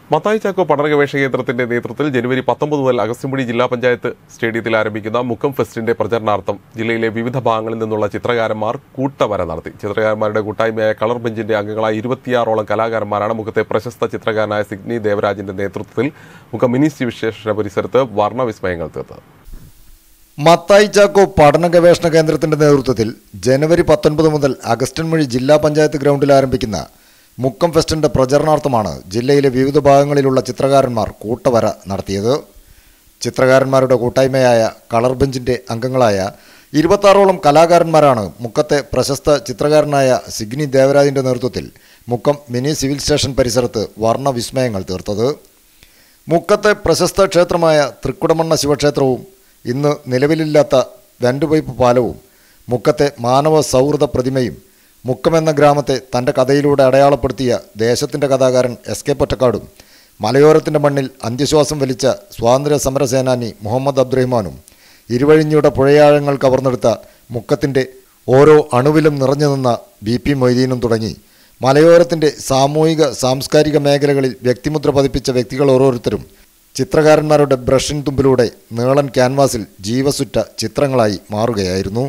മത്തായി ചാക്കോ പഠന ഗവേഷണ കേന്ദ്രത്തിന്റെ നേതൃത്വത്തിൽ ജനുവരി പത്തൊമ്പത് മുതൽ അഗസ്ത്യമുടി ജില്ലാ പഞ്ചായത്ത് സ്റ്റേഡിയത്തിൽ ആരംഭിക്കുന്ന മുക്കം ഫെസ്റ്റിന്റെ പ്രചരണാർത്ഥം ജില്ലയിലെ വിവിധ ഭാഗങ്ങളിൽ നിന്നുള്ള ചിത്രകാരന്മാർ കൂട്ടവര നടത്തി ചിത്രകാരന്മാരുടെ കൂട്ടായ്മയായ കളർ ബെഞ്ചിന്റെ അംഗങ്ങളായ ഇരുപത്തിയാറോളം കലാകാരന്മാരാണ് മുഖത്തെ പ്രശസ്ത ചിത്രകാരനായ സിഗ്നി ദേവരാജിന്റെ നേതൃത്വത്തിൽ മുക്കം മിനി വിശേഷ പരിസരത്ത് വർണ്ണവിസ്മയങ്ങൾ തീർത്തത് മത്തായി ചാക്കോ പഠന ഗവേഷണ കേന്ദ്രത്തിന്റെ നേതൃത്വത്തിൽ ജനുവരി പത്തൊൻപത് മുതൽ അഗസ്റ്റൻ മൊഴി ജില്ലാ പഞ്ചായത്ത് ഗ്രൗണ്ടിൽ ആരംഭിക്കുന്ന മുക്കം ഫെസ്റ്റിന്റെ പ്രചരണാർത്ഥമാണ് ജില്ലയിലെ വിവിധ ഭാഗങ്ങളിലുള്ള ചിത്രകാരന്മാർ കൂട്ടവര നടത്തിയത് ചിത്രകാരന്മാരുടെ കൂട്ടായ്മയായ കളർ ബെഞ്ചിന്റെ അംഗങ്ങളായ ഇരുപത്താറോളം കലാകാരന്മാരാണ് മുക്കത്തെ പ്രശസ്ത ചിത്രകാരനായ സിഗ്നി ദേവരാജിന്റെ നേതൃത്വത്തിൽ മുക്കം മിനി സിവിൽ സ്റ്റേഷൻ പരിസരത്ത് വർണ്ണവിസ്മയങ്ങൾ തീർത്തത് മുക്കത്തെ പ്രശസ്ത ക്ഷേത്രമായ തൃക്കുടമണ്ണ ശിവക്ഷേത്രവും ഇന്ന് നിലവിലില്ലാത്ത രണ്ടുപൈപ്പ് പാലവും മുക്കത്തെ മാനവ സൗഹൃദ പ്രതിമയും മുക്കമെന്ന ഗ്രാമത്തെ തൻ്റെ കഥയിലൂടെ അടയാളപ്പെടുത്തിയ ദേശത്തിൻ്റെ കഥാകാരൻ എസ് കെ പൊറ്റക്കാടും മലയോരത്തിൻ്റെ മണ്ണിൽ അന്ത്യശ്വാസം വലിച്ച സ്വാതന്ത്ര്യ സമര സേനാനി മുഹമ്മദ് അബ്ദുറഹ്മാനും ഇരുവഴിഞ്ഞിയുടെ പുഴയാഴങ്ങൾ കവർന്നെടുത്ത മുക്കത്തിൻ്റെ ഓരോ അണുവിലും നിറഞ്ഞു നിന്ന ബി പി മൊയ്തീനും തുടങ്ങി മലയോരത്തിൻ്റെ സാമൂഹിക സാംസ്കാരിക മേഖലകളിൽ വ്യക്തിമുദ്ര പതിപ്പിച്ച വ്യക്തികൾ ഓരോരുത്തരും ചിത്രകാരന്മാരുടെ ബ്രഷിൻ തുമ്പിലൂടെ നീളൻ ക്യാൻവാസിൽ ജീവസുറ്റ ചിത്രങ്ങളായി മാറുകയായിരുന്നു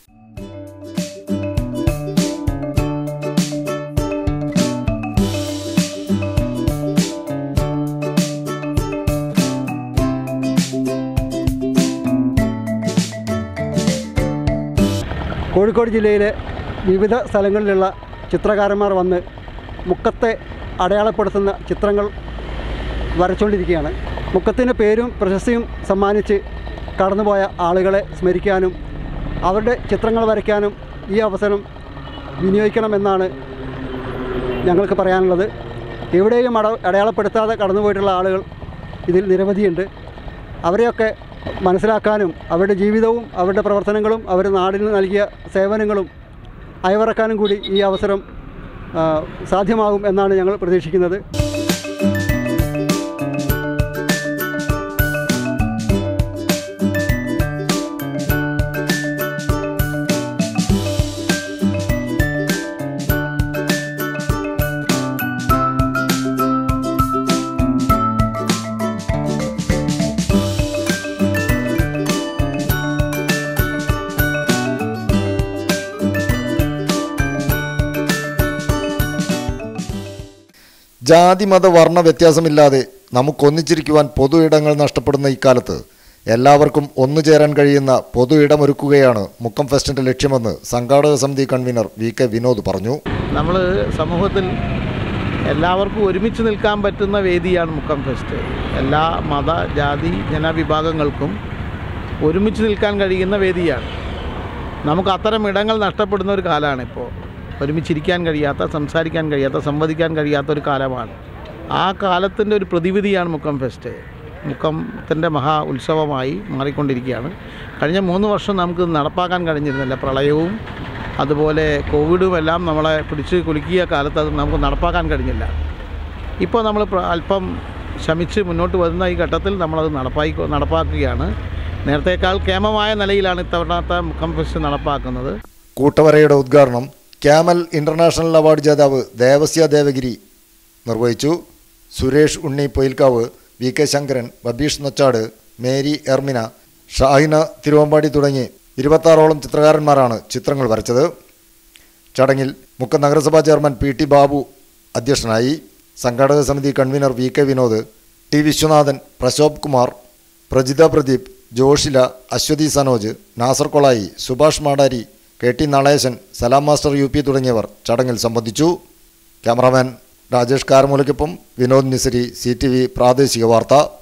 കോഴിക്കോട് ജില്ലയിലെ വിവിധ സ്ഥലങ്ങളിലുള്ള ചിത്രകാരന്മാർ വന്ന് മുക്കത്തെ അടയാളപ്പെടുത്തുന്ന ചിത്രങ്ങൾ വരച്ചുകൊണ്ടിരിക്കുകയാണ് മുക്കത്തിന് പേരും പ്രശസ്തിയും സമ്മാനിച്ച് കടന്നുപോയ ആളുകളെ സ്മരിക്കാനും അവരുടെ ചിത്രങ്ങൾ വരയ്ക്കാനും ഈ അവസരം വിനിയോഗിക്കണമെന്നാണ് ഞങ്ങൾക്ക് പറയാനുള്ളത് എവിടെയും അട അടയാളപ്പെടുത്താതെ കടന്നുപോയിട്ടുള്ള ആളുകൾ ഇതിൽ നിരവധിയുണ്ട് അവരെയൊക്കെ മനസ്സിലാക്കാനും അവരുടെ ജീവിതവും അവരുടെ പ്രവർത്തനങ്ങളും അവർ നാടിന് നൽകിയ സേവനങ്ങളും അയവിറക്കാനും കൂടി ഈ അവസരം ആ, സാധ്യമാകും എന്നാണ് ഞങ്ങൾ പ്രതീക്ഷിക്കുന്നത് ജാതി മത വർണ്ണ വ്യത്യാസമില്ലാതെ നമുക്കൊന്നിച്ചിരിക്കുവാൻ പൊതു ഇടങ്ങൾ നഷ്ടപ്പെടുന്ന ഇക്കാലത്ത് എല്ലാവർക്കും ഒന്നു ചേരാൻ കഴിയുന്ന പൊതു ഇടമൊരുക്കുകയാണ് മുക്കം ഫെസ്റ്റിന്റെ ലക്ഷ്യമെന്ന് സംഘാടക സമിതി കൺവീനർ വി കെ വിനോദ് പറഞ്ഞു നമ്മൾ സമൂഹത്തിൽ എല്ലാവർക്കും ഒരുമിച്ച് നിൽക്കാൻ പറ്റുന്ന വേദിയാണ് മുക്കം ഫെസ്റ്റ് എല്ലാ മത ജാതി ജനവിഭാഗങ്ങൾക്കും ഒരുമിച്ച് നിൽക്കാൻ കഴിയുന്ന വേദിയാണ് നമുക്ക് അത്തരം ഇടങ്ങൾ നഷ്ടപ്പെടുന്ന ഒരു കാലമാണ് ഇപ്പോൾ ഒരുമിച്ചിരിക്കാൻ കഴിയാത്ത സംസാരിക്കാൻ കഴിയാത്ത സംവദിക്കാൻ കഴിയാത്ത ഒരു കാലമാണ് ആ കാലത്തിൻ്റെ ഒരു പ്രതിവിധിയാണ് മുക്കം ഫെസ്റ്റ് മുക്കത്തിൻ്റെ മഹാ ഉത്സവമായി മാറിക്കൊണ്ടിരിക്കുകയാണ് കഴിഞ്ഞ മൂന്ന് വർഷം നമുക്ക് ഇത് നടപ്പാക്കാൻ കഴിഞ്ഞിരുന്നില്ല പ്രളയവും അതുപോലെ കോവിഡും എല്ലാം നമ്മളെ പിടിച്ച് കുലുക്കിയ കാലത്ത് അത് നമുക്ക് നടപ്പാക്കാൻ കഴിഞ്ഞില്ല ഇപ്പോൾ നമ്മൾ പ്ര- അല്പം ശമിച്ച് മുന്നോട്ട് വരുന്ന ഈ ഘട്ടത്തിൽ നമ്മളത് നടപ്പായി നടപ്പാക്കുകയാണ് നേരത്തേക്കാൾ കേമമായ നിലയിലാണ് ഇത്തവണത്തെ മുക്കം ഫെസ്റ്റ് നടപ്പാക്കുന്നത് കൂട്ടവരയുടെ ഉദ്ഘാടനം ക്യാമൽ ഇന്റർനാഷണൽ അവാർഡ് ജേതാവ് ദേവസ്യ ദേവഗിരി നിർവഹിച്ചു Suresh Unni Poyilkavu V K Sankaran Babeesh Nochad Mary Ermina Shahina Thiruvambady തുടങ്ങി ഇരുപത്താറോളം ചിത്രകാരന്മാരാണ് ചിത്രങ്ങൾ വരച്ചത് ചടങ്ങിൽ മുക്കം നഗരസഭാ ചെയർമാൻ പി ടി ബാബു അധ്യക്ഷനായി സംഘാടക സമിതി convener V K Vinod T Viswanathan Prasobh Kumar Prajitha Pradeep Joshila Aswathy Sanoj Nasar Kolayi Subhash Madari K T Naleshan Salam master U P തുടങ്ങിയവർ ചടങ്ങിൽ സംബന്ധിച്ചു ക്യാമറാമാൻ രാജേഷ് കാരമൂലയ്ക്കൊപ്പം Vinod Nisari C T V പ്രാദേശിക വാർത്ത